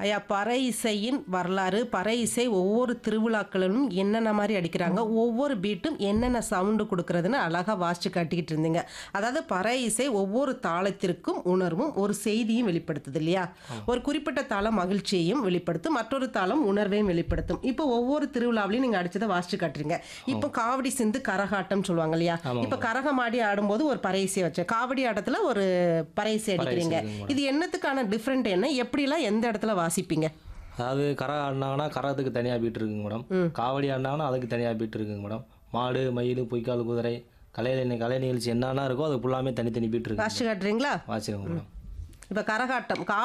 ஐயா பறை இசையின் வரலாறு பறை இசை ஒவ்வொரு திருவிழாக்களிலும் என்னென்ன மாதிரி அடிக்கிறாங்க ஒவ்வொரு பீட்டும் என்னென்ன சவுண்டு கொடுக்கறதுன்னு அழகாக வாசிச்சு காட்டிக்கிட்டு இருந்தீங்க அதாவது பறை இசை ஒவ்வொரு தாளத்திற்கும் உணர்வும் ஒரு செய்தியும் வெளிப்படுத்துது இல்லையா ஒரு குறிப்பிட்ட தாளம் மகிழ்ச்சியையும் வெளிப்படுத்தும் மற்றொரு தாளம் உணர்வையும் வெளிப்படுத்தும் இப்போ ஒவ்வொரு திருவிழாவிலையும் நீங்கள் அடிச்சதை வாசிச்சு காட்டுறீங்க இப்போ காவடி சிந்து கரகாட்டம் சொல்லுவாங்க இல்லையா இப்போ கரகமாடி ஆடும்போது ஒரு பறை இசை வச்சு காவடி ஆட்டத்தில் ஒரு பறை இசை அடிக்கிறீங்க இது என்னத்துக்கான டிஃப்ரெண்ட் என்ன எப்படிலாம் எந்த இடத்துல வாசிப்பீங்க அதாவது கரை ஆடினாங்கன்னா கரகத்துக்கு தனியாக பீட் இருக்குங்க மேடம் காவடி ஆடினாங்கன்னா அதுக்கு தனியாக பீட் இருக்குங்க மேடம் மாடு மயில் பொய்க்கால் குதிரை கலை கலை நிகழ்ச்சி என்னென்ன இருக்கோ அது ஃபுல்லாமே தனித்தனி பீட் இருக்கு வாசிச்சு காட்டுறீங்களா வாசிடுங்க மேடம் இப்போ கரகாட்டம்